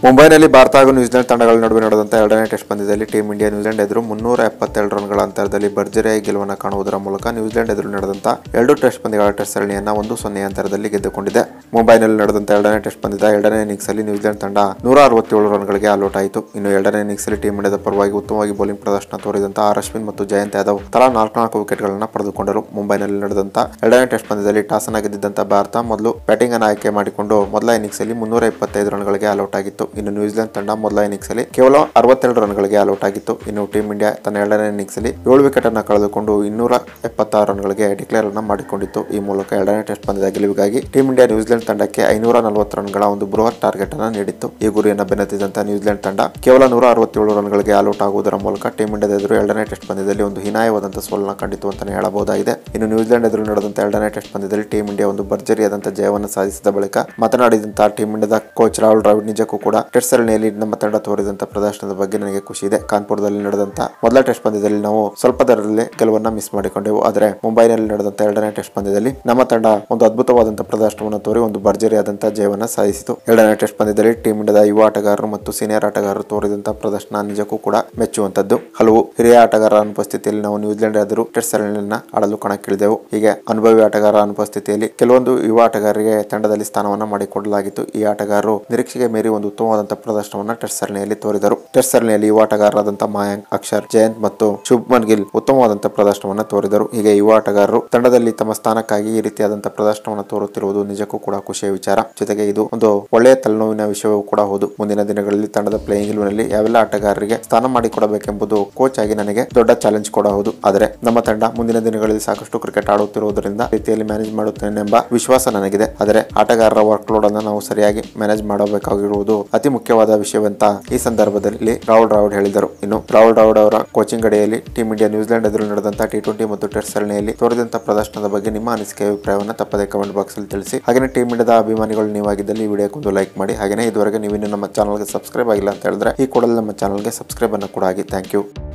ಮುಂಬೈನಲ್ಲಿ ಭಾರತ ಹಾಗೂ ನ್ಯೂಜಿಲೆಂಡ್ ತಂಡಗಳ ನಡುವೆ ನಡೆದಂತಹ ಎರಡನೇ ಟೆಸ್ಟ್ ಪಂದ್ಯದಲ್ಲಿ ಟೀಂ ಇಂಡಿಯಾ ನ್ಯೂಜಿಲೆಂಡ್ ಎದುರು ಮುನ್ನೂರ ಎಪ್ಪತ್ತೆರಡು ರನ್ಗಳ ಅಂತರದಲ್ಲಿ ಭರ್ಜರಿಯಾಗಿ ಗೆಲುವನ್ನು ಕಾಣುವುದರ ಮೂಲಕ ನ್ಯೂಜಿಲೆಂಡ್ ಎದುರು ನಡೆದಂತಹ ಎರಡು ಟೆಸ್ಟ್ ಪಂದ್ಯಗಳ ಟೆಸ್ಟ್ ಸರಣಿಯನ್ನ ಒಂದು ಸೊನ್ನೆ ಅಂತರದಲ್ಲಿ ಗೆದ್ದುಕೊಂಡಿದೆ ಮುಂಬೈನಲ್ಲಿ ನಡೆದಂತಹ ಎರಡನೇ ಟೆಸ್ಟ್ ಪಂದ್ಯದ ಎರಡನೇ ಇನ್ನಿಂಗ್ಸ್ ಅಲ್ಲಿ ನ್ಯೂಜಿಲೆಂಡ್ ತಂಡ ನೂರ ಅರವತ್ತೇಳು ರನ್ಗಳಿಗೆ ಆಲ್ಔಟ್ ಆಯಿತು ಇನ್ನು ಎರಡನೇ ಇನ್ನಿಂಗ್ಸ್ ಅಲ್ಲಿ ಟೀಂ ಇಂಡಿಯಾದ ಪರವಾಗಿ ಉತ್ತಮವಾಗಿ ಬೌಲಿಂಗ್ ಪ್ರದರ್ಶನ ತೋರಿದಂತಹ ಆರ್ ಅಶ್ವಿನ್ ಮತ್ತು ಜಯಂತ್ ಯಾದವ್ ತಲಾ ನಾಲ್ಕು ನಾಲ್ಕು ವಿಕೆಟ್ಗಳನ್ನು ಪಡೆದುಕೊಂಡರು ಮುಂಬೈನಲ್ಲಿ ನಡೆದಂತಹ ಎರಡನೇ ಟೆಸ್ಟ್ ಪಂದ್ಯದಲ್ಲಿ ಟಾಸ್ ಅನ್ನ ಗೆದ್ದಿದ್ದಂತ ಭಾರತ ಮೊದಲು ಬ್ಯಾಟಿಂಗ್ ಅನ್ನು ಆಯ್ಕೆ ಮಾಡಿಕೊಂಡು ಮೊದಲ ಇನ್ನಿಂಗ್ಸ್ ಅಲ್ಲಿ ಮುನ್ನೂರ ಇಪ್ಪತ್ತೈದು ರನ್ಗಳಿಗೆ ಆಲ್ಔಟ್ ಆಗಿತ್ತು ಇನ್ನು ನ್ಯೂಜಿಲೆಂಡ್ ತಂಡ ಮೊದಲ ಇನ್ನಿಂಗ್ಸ್ ಅಲ್ಲಿ ಕೇವಲ ಅರವತ್ತೆರಡು ರನ್ಗಳಿಗೆ ಆಲ್ಔಟ್ ಆಗಿತ್ತು ಇನ್ನು ಟೀಂ ಇಂಡಿಯಾ ತನ್ನ ಎರಡನೇ ಇನ್ನಿಂಗ್ಸ್ ಅಲ್ಲಿ ಏಳು ವಿಕೆಟ್ ಅನ್ನು ಕಳೆದುಕೊಂಡು ಇನ್ನೂರ ಎಪ್ಪತ್ತಾರು ರನ್ಗಳಿಗೆ ಡಿಕ್ಲೇರ್ ಅನ್ನ ಮಾಡಿಕೊಂಡಿತ್ತು ಈ ಮೂಲಕ ಎರಡನೇ ಟೆಸ್ಟ್ ಪಂದ್ಯದ ಗೆಲುವಿಗಾಗಿ ಟೀಂ ಇಂಡಿಯಾ ನ್ಯೂಜಿಲೆಂಡ್ ತಂಡಕ್ಕೆ ಐನೂರ ನಲವತ್ತು ರನ್ಗಳ ಒಂದು ಬೃಹತ್ ಟಾರ್ಗೆಟ್ ಅನ್ನು ನೀಡಿತ್ತು ಈ ಗುರಿಯನ್ನು ಬೆನ್ನತ್ತಿದಂತಹ ನ್ಯೂಜಿಲೆಂಡ್ ತಂಡ ಕೇವಲ ನೂರ ಅರವತ್ತೇಳು ರನ್ಗಳಿಗೆ ಆಲ್ಔಟ್ ಆಗುವುದರ ಮೂಲಕ ಟೀಂ ಇಂಡಿಯಾದ ಎದುರು ಎರಡನೇ ಟೆಸ್ಟ್ ಪಂದ್ಯದಲ್ಲಿ ಒಂದು ಹೀನಾಯವಾದಂತಹ ಸೋಲನ್ನು ಕಂಡಿತು ಅಂತಾನೆ ಹೇಳಬಹುದಾಗಿದೆ ಇನ್ನು ನ್ಯೂಜಿಲೆಂಡ್ ಎದುರು ನಡೆದಂತ ಎರಡನೇ ಟೆಸ್ಟ್ ಪಂದ್ಯದಲ್ಲಿ ಟೀಂ ಇಂಡಿಯಾ ಒಂದು ಭರ್ಜರಿಯಾದಂತಹ ಜಯವನ್ನು ಸಾಧಿಸಿದ ಬಳಿಕ ಮಾತನಾಡಿದಂತಹ ಟೀಂ ಇಂಡಿಯಾದ ಕೋಚ್ ರಾಹುಲ್ ದ್ರಾವಿಡ್ ನಿಜಕ್ಕೂ ಕೂಡ ಟೆಸ್ಟ್ ಸರಣಿಯಲ್ಲಿ ನಮ್ಮ ತಂಡ ತೋರಿದಂತ ಪ್ರದರ್ಶನದ ಬಗ್ಗೆ ನನಗೆ ಖುಷಿ ಇದೆ ಕಾನ್ಪುರದಲ್ಲಿ ನಡೆದಂತ ಮೊದಲ ಟೆಸ್ಟ್ ಪಂದ್ಯದಲ್ಲಿ ನಾವು ಸ್ವಲ್ಪ ದರದಲ್ಲಿ ಗೆಲುವನ್ನ ಮಿಸ್ ಮಾಡಿಕೊಂಡೆವು ಆದರೆ ಮುಂಬೈನಲ್ಲಿ ನಡೆದಂತ ಎರಡನೇ ಟೆಸ್ಟ್ ಪಂದ್ಯದಲ್ಲಿ ನಮ್ಮ ತಂಡ ಒಂದು ಅದ್ಭುತವಾದಂತಹ ಪ್ರದರ್ಶನವನ್ನು ತೋರಿ ಒಂದು ಭರ್ಜರಿಯಾದಂತಹ ಜಯವನ್ನು ಸಾಧಿಸಿತು ಎರಡನೇ ಟೆಸ್ಟ್ ಪಂದ್ಯದಲ್ಲಿ ಟೀಂ ಇಂಡಿಯಾದ ಯುವ ಆಟಗಾರರು ಮತ್ತು ಸೀನಿಯರ್ ಆಟಗಾರರು ತೋರಿದಂತಹ ಪ್ರದರ್ಶನ ನಿಜಕ್ಕೂ ಕೂಡ ಮೆಚ್ಚುವಂತದ್ದು ಹಲವು ಹಿರಿಯ ಆಟಗಾರರ ಅನುಪಸ್ಥಿತಿಯಲ್ಲಿ ನಾವು ನ್ಯೂಜಿಲೆಂಡ್ ಎದುರು ಟೆಸ್ಟ್ ಸರಣಿಯನ್ನ ಆಡಲು ಕಣಕ್ಕಿಳಿದೆವು ಹೀಗೆ ಅನುಭವಿ ಆಟಗಾರರ ಅನುಪಸ್ಥಿತಿಯಲ್ಲಿ ಕೆಲವೊಂದು ಯುವ ಆಟಗಾರರಿಗೆ ತಂಡದಲ್ಲಿ ಸ್ಥಾನವನ್ನ ಮಾಡಿಕೊಡಲಾಗಿತ್ತು ಈ ಆಟಗಾರರು ನಿರೀಕ್ಷೆಗೆ ಮೀರಿ ಒಂದು ಉತ್ತಮವಾದಂತಹ ಪ್ರದರ್ಶನವನ್ನ ಟೆಸ್ಟ್ ಸರಣಿಯಲ್ಲಿ ತೋರಿದರು ಟೆಸ್ಟ್ ಸರಣಿಯಲ್ಲಿ ಯುವ ಆಟಗಾರರಾದಂತಹ ಮಾಯಾಂಕ್ ಅಕ್ಷರ್ ಜಯಂತ್ ಮತ್ತು ಶುಭ್ಮನ್ ಗಿಲ್ ಉತ್ತಮವಾದಂತಹ ಪ್ರದರ್ಶನವನ್ನ ತೋರಿದರು ಹೀಗೆ ಯುವ ಆಟಗಾರರು ತಂಡದಲ್ಲಿ ತಮ್ಮ ಸ್ಥಾನಕ್ಕಾಗಿ ಈ ರೀತಿಯಾದಂತಹ ಪ್ರದರ್ಶನವನ್ನು ತೋರುತ್ತಿರುವುದು ನಿಜಕ್ಕೂ ಕೂಡ ಖುಷಿಯ ವಿಚಾರ ಜೊತೆಗೆ ಇದು ಒಂದು ಒಳ್ಳೆಯ ತಲೆನೋವಿನ ವಿಷಯವೂ ಕೂಡ ಹೌದು ಮುಂದಿನ ದಿನಗಳಲ್ಲಿ ತಂಡದ ಪ್ಲೇಯಿಂಗ್ ನಲ್ಲಿ ಯಾವೆಲ್ಲ ಆಟಗಾರರಿಗೆ ಸ್ಥಾನ ಮಾಡಿಕೊಡಬೇಕೆಂಬುದು ಕೋಚ್ ಆಗಿ ನನಗೆ ದೊಡ್ಡ ಚಾಲೆಂಜ್ ಕೂಡ ಹೌದು ಆದರೆ ನಮ್ಮ ತಂಡ ಮುಂದಿನ ದಿನಗಳಲ್ಲಿ ಸಾಕಷ್ಟು ಕ್ರಿಕೆಟ್ ಆಡುತ್ತಿರುವುದರಿಂದ ರೀತಿಯಲ್ಲಿ ಮ್ಯಾನೇಜ್ ಮಾಡುತ್ತೇನೆ ಎಂಬ ವಿಶ್ವಾಸ ನನಗಿದೆ ಆದರೆ ಆಟಗಾರರ ವರ್ಕ್ ಲೋಡ್ ಅನ್ನು ನಾವು ಸರಿಯಾಗಿ ಮ್ಯಾನೇಜ್ ಮಾಡಬೇಕಾಗಿರುವುದು ಅತಿ ಮುಖ್ಯವಾದ ವಿಷಯವಂತ ಈ ಸಂದರ್ಭದಲ್ಲಿ ರಾಹುಲ್ ದ್ರಾವಿಡ್ ಹೇಳಿದರು ಇನ್ನು ರಾಹುಲ್ ದ್ರಾವಿಡ್ ಅವರ ಕೋಚಿಂಗ್ ಅಡಿಯಲ್ಲಿ ಟೀಂ ಇಂಡಿಯಾ ನ್ಯೂಜಿಲೆಂಡ್ ಎದುರು ನಡೆದಂತಹ ಟಿ ಟ್ವೆಂಟಿ ಮತ್ತು ಟೆಸ್ಟ್ ಸರಣಿಯಲ್ಲಿ ತೋರಿದಂತಹ ಪ್ರದರ್ಶನದ ಬಗ್ಗೆ ನಿಮ್ಮ ಅನಿಸಿಕೆ ಅಭಿಪ್ರಾಯವನ್ನು ತಪ್ಪದೆ ಕಮೆಂಟ್ ಬಾಕ್ಸ್ ಅಲ್ಲಿ ತಿಳಿಸಿ ಹಾಗೆ ಟೀಂ ಇಂಡಿಯಾದ ಅಭಿಮಾನಿಗಳು ನೀವಾಗಿದ್ದಲ್ಲಿ ಈ ವಿಡಿಯೋಕ್ಕೊಂದು ಲೈಕ್ ಮಾಡಿ ಹಾಗೆ ಇದುವರೆಗೆ ನೀವಿನ್ನು ನಮ್ಮ ಚಾನಲ್ಗೆ ಸಬ್ಸ್ಕ್ರೈಬ್ ಆಗಿಲ್ಲ ಅಂತ ಹೇಳಿದ್ರೆ ಈ ಕೂಡಲೇ ನಮ್ಮ ಚಾನಲ್ಗೆ ಸಬ್ಸ್ಕ್ರೈಬ್ ಅನ್ನು ಕೂಡ ಆಗಿ ಥ್ಯಾಂಕ್ ಯು